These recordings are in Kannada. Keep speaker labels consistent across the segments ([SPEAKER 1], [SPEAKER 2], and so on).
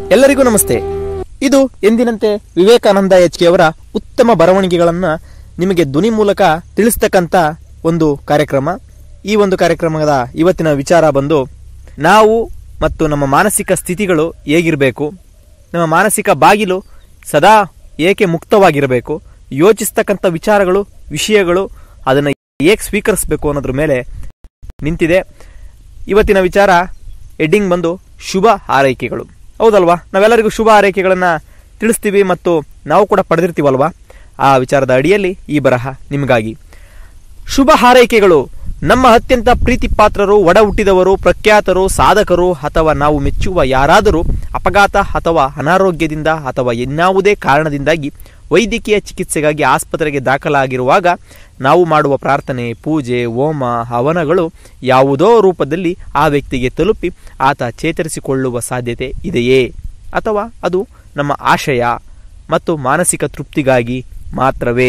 [SPEAKER 1] ಎಲ್ಲರಿಗೂ ನಮಸ್ತೆ ಇದು ಎಂದಿನಂತೆ ವಿವೇಕಾನಂದ ಎಚ್ ಕೆ ಅವರ ಉತ್ತಮ ಬರವಣಿಗೆಗಳನ್ನ ನಿಮಗೆ ಧ್ವನಿ ಮೂಲಕ ತಿಳಿಸ್ತಕ್ಕಂಥ ಒಂದು ಕಾರ್ಯಕ್ರಮ ಈ ಒಂದು ಕಾರ್ಯಕ್ರಮದ ಇವತ್ತಿನ ವಿಚಾರ ಬಂದು ನಾವು ಮತ್ತು ನಮ್ಮ ಮಾನಸಿಕ ಸ್ಥಿತಿಗಳು ಹೇಗಿರಬೇಕು ನಮ್ಮ ಮಾನಸಿಕ ಬಾಗಿಲು ಸದಾ ಏಕೆ ಮುಕ್ತವಾಗಿರಬೇಕು ಯೋಚಿಸ್ತಕ್ಕಂಥ ವಿಚಾರಗಳು ವಿಷಯಗಳು ಅದನ್ನು ಹೇಗೆ ಸ್ವೀಕರಿಸಬೇಕು ಅನ್ನೋದ್ರ ಮೇಲೆ ನಿಂತಿದೆ ಇವತ್ತಿನ ವಿಚಾರ ಹೆಡ್ಡಿಂಗ್ ಬಂದು ಶುಭ ಹಾರೈಕೆಗಳು ಹೌದಲ್ವಾ ನಾವೆಲ್ಲರಿಗೂ ಶುಭ ಹಾರೈಕೆಗಳನ್ನು ತಿಳಿಸ್ತೀವಿ ಮತ್ತು ನಾವು ಕೂಡ ಪಡೆದಿರ್ತೀವಲ್ವಾ ಆ ವಿಚಾರದ ಅಡಿಯಲ್ಲಿ ಈ ಬರಹ ನಿಮಗಾಗಿ ಶುಭ ಹಾರೈಕೆಗಳು ನಮ್ಮ ಅತ್ಯಂತ ಪ್ರೀತಿ ಪಾತ್ರರು ಒಡ ಹುಟ್ಟಿದವರು ಪ್ರಖ್ಯಾತರು ಸಾಧಕರು ಅಥವಾ ನಾವು ಮೆಚ್ಚುವ ಯಾರಾದರೂ ಅಪಘಾತ ಅಥವಾ ಅನಾರೋಗ್ಯದಿಂದ ಅಥವಾ ಇನ್ಯಾವುದೇ ಕಾರಣದಿಂದಾಗಿ ವೈದ್ಯಕೀಯ ಚಿಕಿತ್ಸೆಗಾಗಿ ಆಸ್ಪತ್ರೆಗೆ ದಾಖಲಾಗಿರುವಾಗ ನಾವು ಮಾಡುವ ಪ್ರಾರ್ಥನೆ ಪೂಜೆ ಹೋಮ ಹವನಗಳು ಯಾವುದೋ ರೂಪದಲ್ಲಿ ಆ ವ್ಯಕ್ತಿಗೆ ತಲುಪಿ ಆತ ಚೇತರಿಸಿಕೊಳ್ಳುವ ಸಾಧ್ಯತೆ ಇದೆಯೇ ಅಥವಾ ಅದು ನಮ್ಮ ಆಶಯ ಮತ್ತು ಮಾನಸಿಕ ತೃಪ್ತಿಗಾಗಿ ಮಾತ್ರವೇ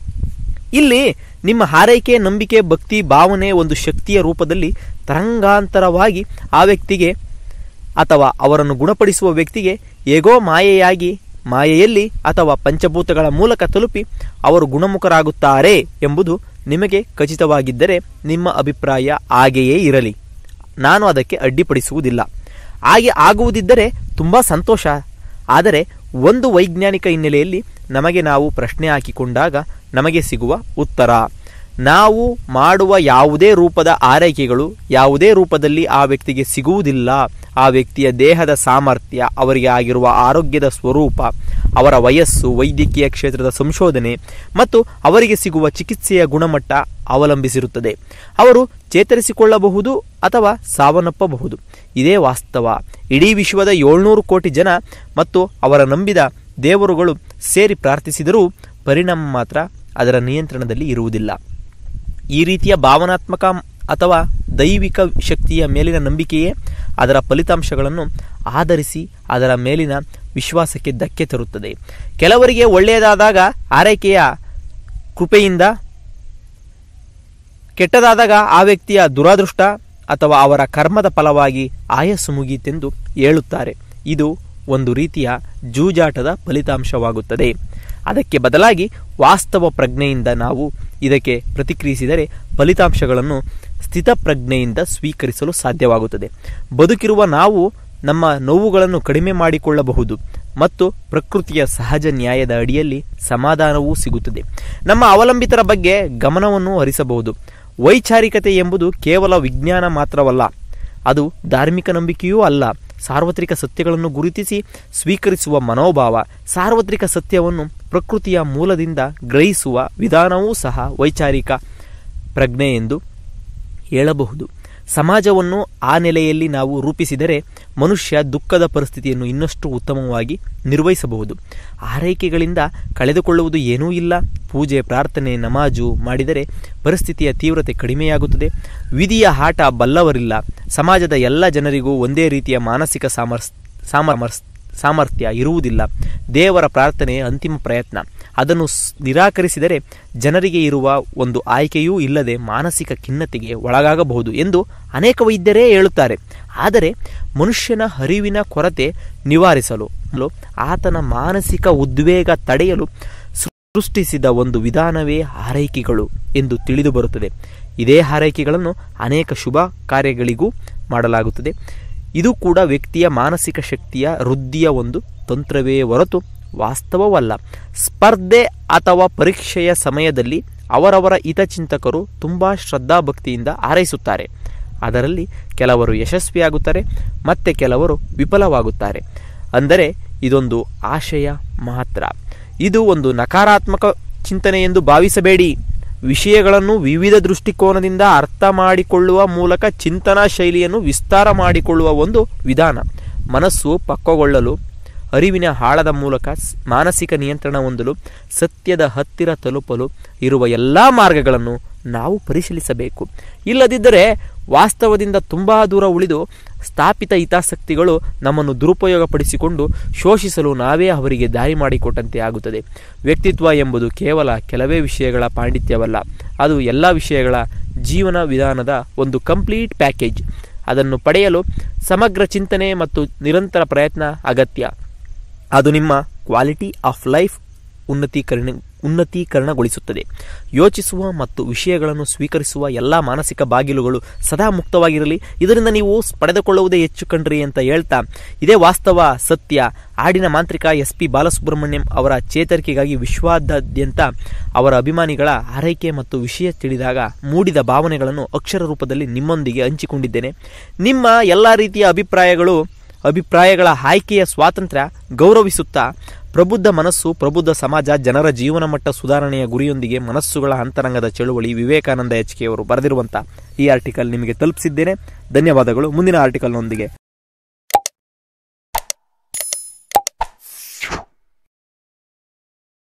[SPEAKER 1] ಇಲ್ಲಿ ನಿಮ್ಮ ಹಾರೈಕೆ ನಂಬಿಕೆ ಭಕ್ತಿ ಭಾವನೆ ಒಂದು ಶಕ್ತಿಯ ರೂಪದಲ್ಲಿ ತರಂಗಾಂತರವಾಗಿ ಆ ವ್ಯಕ್ತಿಗೆ ಅಥವಾ ಅವರನ್ನು ಗುಣಪಡಿಸುವ ವ್ಯಕ್ತಿಗೆ ಹೇಗೋ ಮಾಯೆಯಾಗಿ ಮಾಯೆಯಲ್ಲಿ ಅಥವಾ ಪಂಚಭೂತಗಳ ಮೂಲಕ ತಲುಪಿ ಅವರು ಗುಣಮುಖರಾಗುತ್ತಾರೆ ಎಂಬುದು ನಿಮಗೆ ಖಚಿತವಾಗಿದ್ದರೆ ನಿಮ್ಮ ಅಭಿಪ್ರಾಯ ಹಾಗೆಯೇ ಇರಲಿ ನಾನು ಅದಕ್ಕೆ ಅಡ್ಡಿಪಡಿಸುವುದಿಲ್ಲ ಹಾಗೆ ಆಗುವುದಿದ್ದರೆ ತುಂಬ ಸಂತೋಷ ಆದರೆ ಒಂದು ವೈಜ್ಞಾನಿಕ ಹಿನ್ನೆಲೆಯಲ್ಲಿ ನಮಗೆ ನಾವು ಪ್ರಶ್ನೆ ಹಾಕಿಕೊಂಡಾಗ ನಮಗೆ ಸಿಗುವ ಉತ್ತರ ನಾವು ಮಾಡುವ ಯಾವುದೇ ರೂಪದ ಆರೈಕೆಗಳು ಯಾವುದೇ ರೂಪದಲ್ಲಿ ಆ ವ್ಯಕ್ತಿಗೆ ಸಿಗುವುದಿಲ್ಲ ಆ ವ್ಯಕ್ತಿಯ ದೇಹದ ಸಾಮರ್ಥ್ಯ ಅವರಿಗೆ ಆಗಿರುವ ಆರೋಗ್ಯದ ಸ್ವರೂಪ ಅವರ ವಯಸ್ಸು ವೈದ್ಯಕೀಯ ಕ್ಷೇತ್ರದ ಸಂಶೋಧನೆ ಮತ್ತು ಅವರಿಗೆ ಸಿಗುವ ಚಿಕಿತ್ಸೆಯ ಗುಣಮಟ್ಟ ಅವಲಂಬಿಸಿರುತ್ತದೆ ಅವರು ಚೇತರಿಸಿಕೊಳ್ಳಬಹುದು ಅಥವಾ ಸಾವನ್ನಪ್ಪಬಹುದು ಇದೇ ವಾಸ್ತವ ಇಡೀ ವಿಶ್ವದ ಏಳ್ನೂರು ಕೋಟಿ ಜನ ಮತ್ತು ಅವರ ನಂಬಿದ ದೇವರುಗಳು ಸೇರಿ ಪ್ರಾರ್ಥಿಸಿದರೂ ಪರಿಣಾಮ ಮಾತ್ರ ಅದರ ನಿಯಂತ್ರಣದಲ್ಲಿ ಇರುವುದಿಲ್ಲ ಈ ರೀತಿಯ ಭಾವನಾತ್ಮಕ ಅಥವಾ ದೈವಿಕ ಶಕ್ತಿಯ ಮೇಲಿನ ನಂಬಿಕೆಯೇ ಅದರ ಫಲಿತಾಂಶಗಳನ್ನು ಆಧರಿಸಿ ಅದರ ಮೇಲಿನ ವಿಶ್ವಾಸಕ್ಕೆ ಧಕ್ಕೆ ತರುತ್ತದೆ ಕೆಲವರಿಗೆ ಒಳ್ಳೆಯದಾದಾಗ ಆರೈಕೆಯ ಕೃಪೆಯಿಂದ ಕೆಟ್ಟದಾದಾಗ ಆ ವ್ಯಕ್ತಿಯ ದುರಾದೃಷ್ಟ ಅಥವಾ ಅವರ ಕರ್ಮದ ಫಲವಾಗಿ ಆಯಸ್ಸು ಮುಗೀತೆಂದು ಹೇಳುತ್ತಾರೆ ಇದು ಒಂದು ರೀತಿಯ ಜೂಜಾಟದ ಫಲಿತಾಂಶವಾಗುತ್ತದೆ ಅದಕ್ಕೆ ಬದಲಾಗಿ ವಾಸ್ತವ ಪ್ರಜ್ಞೆಯಿಂದ ನಾವು ಇದಕ್ಕೆ ಪ್ರತಿಕ್ರಿಯಿಸಿದರೆ ಫಲಿತಾಂಶಗಳನ್ನು ಸ್ಥಿತಪ್ರಜ್ಞೆಯಿಂದ ಸ್ವೀಕರಿಸಲು ಸಾಧ್ಯವಾಗುತ್ತದೆ ಬದುಕಿರುವ ನಾವು ನಮ್ಮ ನೋವುಗಳನ್ನು ಕಡಿಮೆ ಮಾಡಿಕೊಳ್ಳಬಹುದು ಮತ್ತು ಪ್ರಕೃತಿಯ ಸಹಜ ನ್ಯಾಯದ ಅಡಿಯಲ್ಲಿ ಸಮಾಧಾನವೂ ಸಿಗುತ್ತದೆ ನಮ್ಮ ಅವಲಂಬಿತರ ಬಗ್ಗೆ ಗಮನವನ್ನು ಹರಿಸಬಹುದು ವೈಚಾರಿಕತೆ ಎಂಬುದು ಕೇವಲ ವಿಜ್ಞಾನ ಮಾತ್ರವಲ್ಲ ಅದು ಧಾರ್ಮಿಕ ನಂಬಿಕೆಯೂ ಅಲ್ಲ ಸಾರ್ವತ್ರಿಕ ಸತ್ಯಗಳನ್ನು ಗುರುತಿಸಿ ಸ್ವೀಕರಿಸುವ ಮನೋಭಾವ ಸಾರ್ವತ್ರಿಕ ಸತ್ಯವನ್ನು ಪ್ರಕೃತಿಯ ಮೂಲದಿಂದ ಗ್ರಹಿಸುವ ವಿಧಾನವೂ ಸಹ ವೈಚಾರಿಕ ಪ್ರಜ್ಞೆ ಎಂದು ಹೇಳಬಹುದು ಸಮಾಜವನ್ನು ಆ ನೆಲೆಯಲ್ಲಿ ನಾವು ರೂಪಿಸಿದರೆ ಮನುಷ್ಯ ದುಃಖದ ಪರಿಸ್ಥಿತಿಯನ್ನು ಇನ್ನಷ್ಟು ಉತ್ತಮವಾಗಿ ನಿರ್ವಹಿಸಬಹುದು ಆರೈಕೆಗಳಿಂದ ಕಳೆದುಕೊಳ್ಳುವುದು ಏನೂ ಇಲ್ಲ ಪೂಜೆ ಪ್ರಾರ್ಥನೆ ನಮಾಜು ಮಾಡಿದರೆ ಪರಿಸ್ಥಿತಿಯ ತೀವ್ರತೆ ಕಡಿಮೆಯಾಗುತ್ತದೆ ವಿಧಿಯ ಆಟ ಬಲ್ಲವರಿಲ್ಲ ಸಮಾಜದ ಎಲ್ಲ ಜನರಿಗೂ ಒಂದೇ ರೀತಿಯ ಮಾನಸಿಕ ಸಾಮರ್ಸ್ ಸಾಮರ್ಸ್ ಸಾಮರ್ಥ್ಯ ಇರುವುದಿಲ್ಲ ದೇವರ ಪ್ರಾರ್ಥನೆ ಅಂತಿಮ ಪ್ರಯತ್ನ ಅದನ್ನು ನಿರಾಕರಿಸಿದರೆ ಜನರಿಗೆ ಇರುವ ಒಂದು ಆಯ್ಕೆಯೂ ಇಲ್ಲದೆ ಮಾನಸಿಕ ಖಿನ್ನತೆಗೆ ಒಳಗಾಗಬಹುದು ಎಂದು ಅನೇಕ ವೈದ್ಯರೇ ಹೇಳುತ್ತಾರೆ ಆದರೆ ಮನುಷ್ಯನ ಹರಿವಿನ ಕೊರತೆ ನಿವಾರಿಸಲು ಆತನ ಮಾನಸಿಕ ಉದ್ವೇಗ ತಡೆಯಲು ಸೃಷ್ಟಿಸಿದ ಒಂದು ವಿಧಾನವೇ ಹಾರೈಕೆಗಳು ಎಂದು ತಿಳಿದು ಬರುತ್ತದೆ ಇದೇ ಹಾರೈಕೆಗಳನ್ನು ಅನೇಕ ಶುಭ ಕಾರ್ಯಗಳಿಗೂ ಮಾಡಲಾಗುತ್ತದೆ ಇದು ಕೂಡ ವ್ಯಕ್ತಿಯ ಮಾನಸಿಕ ಶಕ್ತಿಯ ವೃದ್ಧಿಯ ಒಂದು ತಂತ್ರವೇ ಹೊರತು ವಾಸ್ತವವಲ್ಲ ಸ್ಪರ್ಧೆ ಅಥವಾ ಪರೀಕ್ಷೆಯ ಸಮಯದಲ್ಲಿ ಅವರವರ ಹಿತಚಿಂತಕರು ತುಂಬ ಶ್ರದ್ಧಾಭಕ್ತಿಯಿಂದ ಹಾರೈಸುತ್ತಾರೆ ಅದರಲ್ಲಿ ಕೆಲವರು ಯಶಸ್ವಿಯಾಗುತ್ತಾರೆ ಮತ್ತೆ ಕೆಲವರು ವಿಫಲವಾಗುತ್ತಾರೆ ಅಂದರೆ ಇದೊಂದು ಆಶಯ ಮಾತ್ರ ಇದು ಒಂದು ನಕಾರಾತ್ಮಕ ಚಿಂತನೆ ಎಂದು ಭಾವಿಸಬೇಡಿ ವಿಷಯಗಳನ್ನು ವಿವಿಧ ದೃಷ್ಟಿಕೋನದಿಂದ ಅರ್ಥ ಮಾಡಿಕೊಳ್ಳುವ ಮೂಲಕ ಚಿಂತನಾ ಶೈಲಿಯನ್ನು ವಿಸ್ತಾರ ಮಾಡಿಕೊಳ್ಳುವ ಒಂದು ವಿಧಾನ ಮನಸ್ಸು ಪಕ್ವಗೊಳ್ಳಲು ಅರಿವಿನ ಆಳದ ಮೂಲಕ ಮಾನಸಿಕ ನಿಯಂತ್ರಣ ಹೊಂದಲು ಸತ್ಯದ ಹತ್ತಿರ ತಲುಪಲು ಇರುವ ಎಲ್ಲ ಮಾರ್ಗಗಳನ್ನು ನಾವು ಪರಿಶೀಲಿಸಬೇಕು ಇಲ್ಲದಿದ್ದರೆ ವಾಸ್ತವದಿಂದ ತುಂಬ ದೂರ ಉಳಿದು ಸ್ಥಾಪಿತ ಹಿತಾಸಕ್ತಿಗಳು ನಮ್ಮನ್ನು ದುರುಪಯೋಗಪಡಿಸಿಕೊಂಡು ಶೋಷಿಸಲು ನಾವೇ ಅವರಿಗೆ ದಾರಿ ಮಾಡಿಕೊಟ್ಟಂತೆ ಆಗುತ್ತದೆ ವ್ಯಕ್ತಿತ್ವ ಎಂಬುದು ಕೇವಲ ಕೆಲವೇ ವಿಷಯಗಳ ಪಾಂಡಿತ್ಯವಲ್ಲ ಅದು ಎಲ್ಲ ವಿಷಯಗಳ ಜೀವನ ವಿಧಾನದ ಒಂದು ಕಂಪ್ಲೀಟ್ ಪ್ಯಾಕೇಜ್ ಅದನ್ನು ಪಡೆಯಲು ಸಮಗ್ರ ಚಿಂತನೆ ಮತ್ತು ನಿರಂತರ ಪ್ರಯತ್ನ ಅಗತ್ಯ ಅದು ನಿಮ್ಮ ಕ್ವಾಲಿಟಿ ಆಫ್ ಲೈಫ್ ಉನ್ನತೀಕರಣ ಉನ್ನತೀಕರಣಗೊಳಿಸುತ್ತದೆ ಯೋಚಿಸುವ ಮತ್ತು ವಿಷಯಗಳನ್ನು ಸ್ವೀಕರಿಸುವ ಎಲ್ಲ ಮಾನಸಿಕ ಬಾಗಿಲುಗಳು ಸದಾ ಮುಕ್ತವಾಗಿರಲಿ ಇದರಿಂದ ನೀವು ಪಡೆದುಕೊಳ್ಳುವುದೇ ಹೆಚ್ಚು ಕಣ್ರಿ ಅಂತ ಹೇಳ್ತಾ ಇದೇ ವಾಸ್ತವ ಸತ್ಯ ಹಾಡಿನ ಮಾಂತ್ರಿಕ ಎಸ್ ಪಿ ಬಾಲಸುಬ್ರಹ್ಮಣ್ಯಂ ಅವರ ಚೇತರಿಕೆಗಾಗಿ ವಿಶ್ವಾದ್ಯಂತ ಅವರ ಅಭಿಮಾನಿಗಳ ಹಾರೈಕೆ ಮತ್ತು ವಿಷಯ ತಿಳಿದಾಗ ಮೂಡಿದ ಭಾವನೆಗಳನ್ನು ಅಕ್ಷರ ರೂಪದಲ್ಲಿ ನಿಮ್ಮೊಂದಿಗೆ ಹಂಚಿಕೊಂಡಿದ್ದೇನೆ ನಿಮ್ಮ ಎಲ್ಲ ರೀತಿಯ ಅಭಿಪ್ರಾಯಗಳು ಅಭಿಪ್ರಾಯಗಳ ಆಯ್ಕೆಯ ಸ್ವಾತಂತ್ರ್ಯ ಗೌರವಿಸುತ್ತಾ ಪ್ರಬುದ್ಧ ಮನಸ್ಸು ಪ್ರಬುದ್ಧ ಸಮಾಜ ಜನರ ಜೀವನ ಮಟ್ಟ ಸುಧಾರಣೆಯ ಗುರಿಯೊಂದಿಗೆ ಮನಸ್ಸುಗಳ ಅಂತರಂಗದ ಚಳುವಳಿ ವಿವೇಕಾನಂದ ಎಚ್ ಕೆ ಅವರು ಬರೆದಿರುವಂಥ ಈ ಆರ್ಟಿಕಲ್ ನಿಮಗೆ ತಲುಪಿಸಿದ್ದೇನೆ ಧನ್ಯವಾದಗಳು ಮುಂದಿನ ಆರ್ಟಿಕಲ್ನೊಂದಿಗೆ